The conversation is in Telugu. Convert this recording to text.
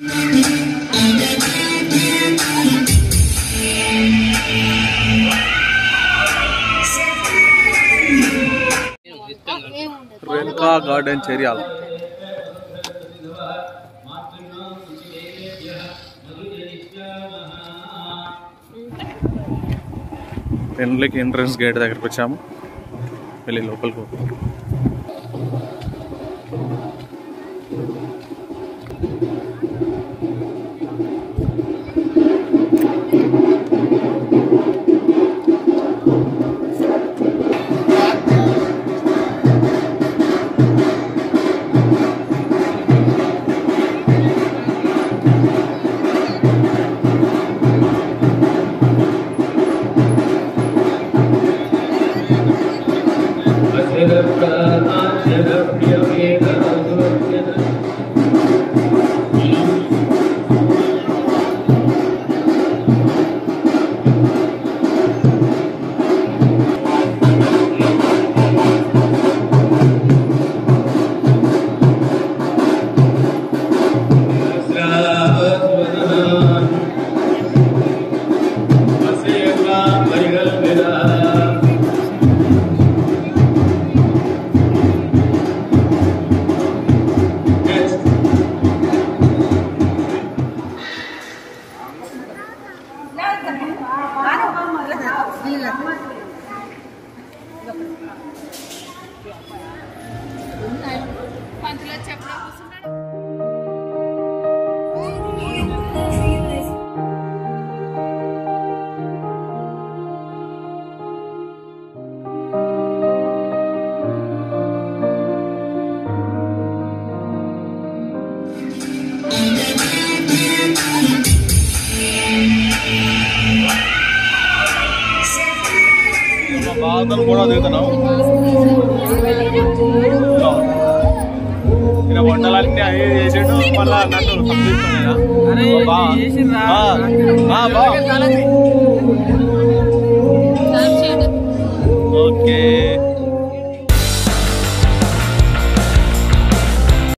రేణుకా గార్డెన్ చేరియాల పెన్లకి ఎంట్రన్స్ గేట్ దగ్గరికి వచ్చాము వెళ్ళి లోపలికి పోతాం. పంతులు చెప్పడం కూర్చున్నాడు బాధలు కూడా దిగుతున్నాం ఈయన వంటలన్నీ అవి చేసిండు మళ్ళా నన్ను సంపిస్తున్నాడు అరే, చేసిండ్రా? బా